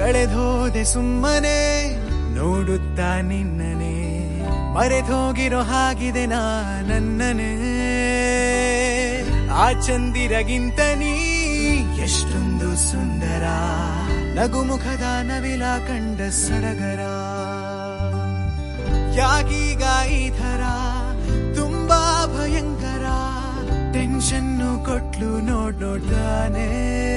ಕಳೆದೋದೆ ಸುಮ್ಮನೆ ನೋಡುತ್ತಾ ನಿನ್ನನೆ ಮರೆತೋಗಿರೋ ಹಾಗಿದೆ ನಾ ನನ್ನನೇ ಆ ಚಂದಿರಗಿಂತ ನೀ ಎಷ್ಟೊಂದು ಸುಂದರ ನಗುಮುಖದ ನವಿಲ ಕಂಡ ಸಡಗರ ಯಾಕೀಗ ಈ ಥರ ತುಂಬಾ ಭಯಂಕರ ಟೆನ್ಷನ್ನು ಕೊಟ್ಲು ನೋಡ್ ನೋಡ್ತಾನೆ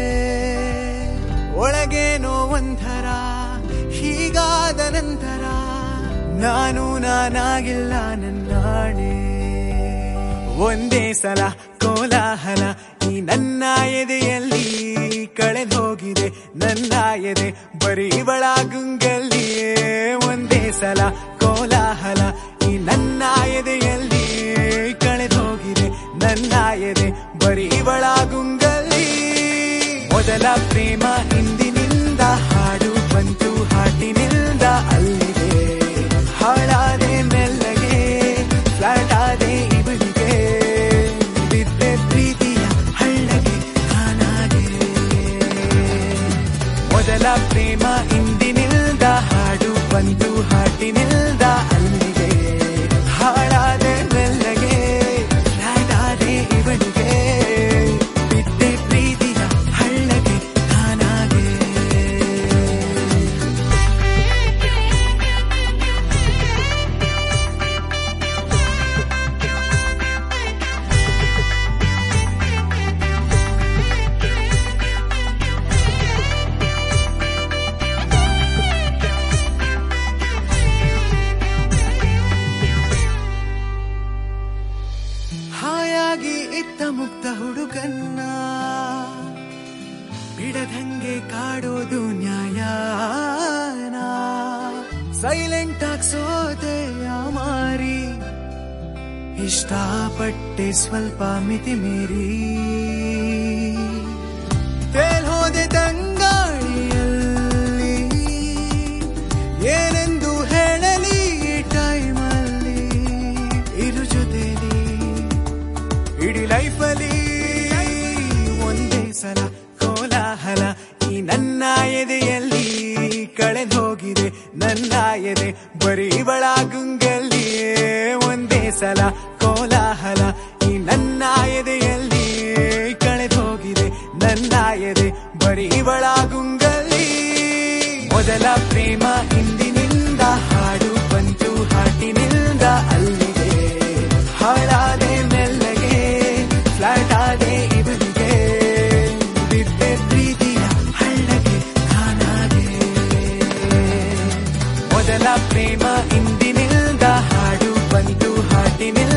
ಒಳಗೇನೋ ಒಂಥರ ಹೀಗಾದ ನಂತರ ನಾನು ನಾನಾಗಿಲ್ಲ ನನ್ನಾಣೆ ಒಂದೇ ಸಲ ಕೋಲಾಹಲ ಈ ನನ್ನ ಎದೆಯಲ್ಲಿ ಕಳೆದು ಹೋಗಿದೆ ನನ್ನ ಎದೆ ಬರೀ ಇವಳ ಗುಂಗಲ್ಲಿಯೇ ಒಂದೇ ಸಲ ಕೋಲಾಹಲ ಈ ನನ್ನ ಎದೆಯಲ್ಲಿ ಕಳೆದು ಹೋಗಿದೆ ನನ್ನ ಎದೆ ಬರೀ ಇವಳ ಗುಂಗಲ್ಲಿ ಮೊದಲ ಪ್ರೇಮ ಇಂದಿನಿಂದ ಹಾಡು ಬಂತು ಹಾಟಿನಿಂದ ಅಲ್ಲಿಗೆ ಹಾಳಾದೆ ಮೆಲ್ಲಗೆ ಫ್ಲಾಟ್ ಆದೆ ಇವಳಿಗೆ ಬಿದ್ದೆ ಪ್ರೀತಿಯ ಹಳ್ಳಗೆ ತಾನಾಗೆ ಮೊದಲ ಪ್ರೇಮ ಇಂದಿನಿಂದ ಹಾಡು ಬಂತು ಹಾಟಿನಿಂದ ಅಲ್ಲಿಗೆ ಹಾಳಾದೆ ಮೆಲ್ಲಗೆ ಫ್ಲಾಟ್ ಆದೆ ಇವಳಿಗೆ ಬಿದ್ದೆ ಪ್ರೀತಿಯ ಹಳ್ಳಗೆ ತಾನಾಗೆ ಹಾಯಾಗಿ ಇತ್ತ ಮುಕ್ತ ಹುಡುಗನ್ನ ಬಿಡದಂಗೆ ಕಾಡೋದು ನ್ಯಾಯನ ಸೈಲೆಂಟ್ ಆಗಿ ಸೋದೆ ಮಾರಿ ಇಷ್ಟಪಟ್ಟೆ ಸ್ವಲ್ಪ ಮಿತಿ ಮೀರಿ ತೇಲ್ಹೋದೆ ತಂಗಾಳಿಯಲ್ಲಿ ಏನೆಂದು ಹೇಳಲಿ ಈ ಟೈಮಲ್ಲಿ ಇರು ಜೊತೆಲಿ ಇಡೀ ಲೈಫಲ್ಲಿ ಒಂದೇ ಸಲ ಕೋಲಾಹಲ ಈ ನನ್ನ ಎದೆಯಲ್ಲಿ ಕಳೆದು ಹೋಗಿದೆ ನನ್ನ ಎದೆ ಬರೀ ಇವಳ ಗುಂಗಲ್ಲಿಯೇ ಒಂದೇ ಸಲ ಕೋಲಾಹಲ ಈ ನನ್ನ ಎದೆಯಲ್ಲಿ ಕಳೆದು ಹೋಗಿದೆ ನನ್ನ ಎದೆ ಬರೀ ಇವಳ ಗುಂಗಲ್ಲಿ ಮೊದಲ ಪ್ರೇಮ ಇಂದಿನಿಂದ ಹಾಡು ಬಂತು ಹಾಟಿನಿಂದ ಅಲ್ಲಿಗೆ ಹಾಳಾದೆ ಮೆಲ್ಲಗೆ ಫ್ಲಾಟ್ ಆದೆ ಇವಳಿಗೆ ಬಿದ್ದೆ ಪ್ರೀತಿಯ ಹಳ್ಳಗೆ ತಾನಾಗೆ ಮೊದಲ ಪ್ರೇಮ ಇಂದಿನಿಂದ ಹಾಡು ಬಂತು ಹಾಟಿನಿಂದ